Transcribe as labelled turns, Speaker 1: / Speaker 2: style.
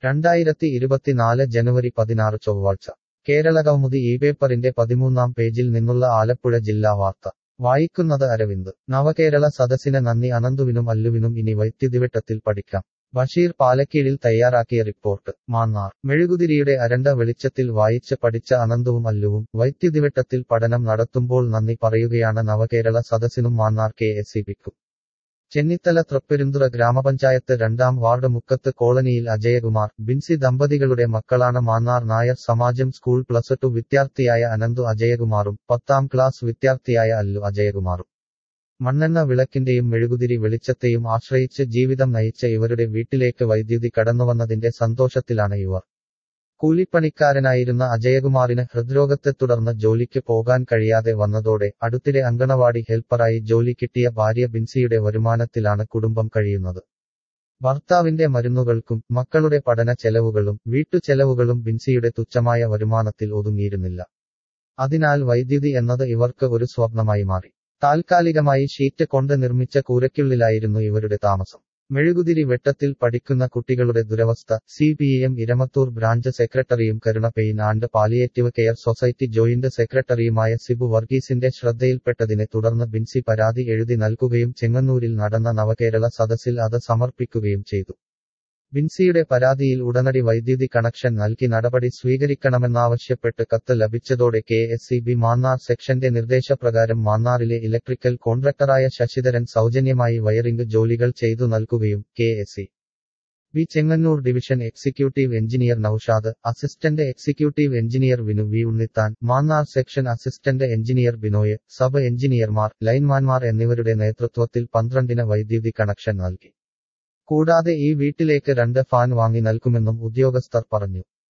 Speaker 1: രണ്ടായിരത്തി ഇരുപത്തിനാല് ജനുവരി പതിനാറ് ചൊവ്വാഴ്ച കേരള കൗമുദി ഈ പേപ്പറിന്റെ പതിമൂന്നാം പേജിൽ നിന്നുള്ള ആലപ്പുഴ ജില്ലാ വാർത്ത വായിക്കുന്നത് അരവിന്ദ് നവകേരള സദസ്സിന് നന്ദി അനന്തുവിനും അല്ലുവിനും ഇനി വൈദ്യുതിവെട്ടത്തിൽ പഠിക്കാം ബഷീർ പാലക്കീഴിൽ തയ്യാറാക്കിയ റിപ്പോർട്ട് മാന്നാർ മെഴുകുതിരിയുടെ അരണ്ട വെളിച്ചത്തിൽ വായിച്ച് പഠിച്ച അനന്തുവും അല്ലുവും വൈദ്യുതിവെട്ടത്തിൽ പഠനം നടത്തുമ്പോൾ നന്ദി പറയുകയാണ് നവകേരള സദസ്സിനും മാന്നാർ കെ എസ് ഇബിക്കും ചെന്നിത്തല തൃപ്പെരുന്തുറ ഗ്രാമപഞ്ചായത്ത് രണ്ടാം വാർഡ് മുക്കത്ത് കോളനിയിൽ അജയകുമാർ ബിൻസി ദമ്പതികളുടെ മക്കളാണ് Mannar Nair Samajam school plus two വിദ്യാർത്ഥിയായ അനന്തു അജയകുമാറും പത്താം ക്ലാസ് വിദ്യാർത്ഥിയായ അല്ലു അജയകുമാറും മണ്ണെണ്ണ വിളക്കിന്റെയും മെഴുകുതിരി വെളിച്ചത്തെയും ആശ്രയിച്ച് ജീവിതം നയിച്ച ഇവരുടെ വീട്ടിലേക്ക് വൈദ്യുതി കടന്നുവന്നതിന്റെ സന്തോഷത്തിലാണ് ഇവർ കൂലിപ്പണിക്കാരനായിരുന്ന അജയകുമാറിന് ഹൃദ്രോഗത്തെ തുടർന്ന് ജോലിക്ക് പോകാൻ കഴിയാതെ വന്നതോടെ അടുത്തിടെ അങ്കണവാടി ഹെൽപ്പറായി ജോലി കിട്ടിയ ഭാര്യ ബിൻസിയുടെ വരുമാനത്തിലാണ് കുടുംബം കഴിയുന്നത് ഭർത്താവിന്റെ മരുന്നുകൾക്കും മക്കളുടെ പഠന ചെലവുകളും വീട്ടുചെലവുകളും ബിൻസിയുടെ തുച്ഛമായ വരുമാനത്തിൽ ഒതുങ്ങിയിരുന്നില്ല അതിനാൽ വൈദ്യുതി എന്നത് ഇവർക്ക് ഒരു സ്വപ്നമായി മാറി താൽക്കാലികമായി ഷീറ്റ് കൊണ്ട് നിർമ്മിച്ച കൂരയ്ക്കുള്ളിലായിരുന്നു ഇവരുടെ താമസം മെഴുകുതിരി വെട്ടത്തിൽ പഠിക്കുന്ന കുട്ടികളുടെ ദുരവസ്ഥ C P M Iramathoor branch സെക്രട്ടറിയും Karuna pain and palliative care society joint സെക്രട്ടറിയുമായ സിബു വർഗീസിന്റെ ശ്രദ്ധയിൽപ്പെട്ടതിനെ തുടർന്ന് ബിൻസി പരാതി എഴുതി നൽകുകയും ചെങ്ങന്നൂരിൽ നടന്ന നവകേരള സദസ്സിൽ അത് സമർപ്പിക്കുകയും ചെയ്തു ബിൻസിയുടെ പരാതിയിൽ ഉടനടി വൈദ്യുതി കണക്ഷൻ നൽകി നടപടി സ്വീകരിക്കണമെന്നാവശ്യപ്പെട്ട് കത്ത് ലഭിച്ചതോടെ K S C B Mannar സെക്ഷന്റെ നിർദ്ദേശപ്രകാരം മാന്നാറിലെ ഇലക്ട്രിക്കൽ കോൺട്രാക്ടറായ ശശിധരൻ സൗജന്യമായി വയറിംഗ് ജോലികൾ ചെയ്തു നൽകുകയും K S C B Chengannur division executive engineer Noushad assistant executive engineer Vinu V Unnithan Mannar section assistant engineer Binoy sub എഞ്ചിനീയർമാർ ലൈൻമാൻമാർ എന്നിവരുടെ നേതൃത്വത്തിൽ പന്ത്രണ്ടിന് വൈദ്യുതി കണക്ഷൻ നൽകി കൂടാതെ ഈ വീട്ടിലേക്ക് രണ്ട് ഫാൻ വാങ്ങി നൽകുമെന്നും ഉദ്യോഗസ്ഥർ പറഞ്ഞു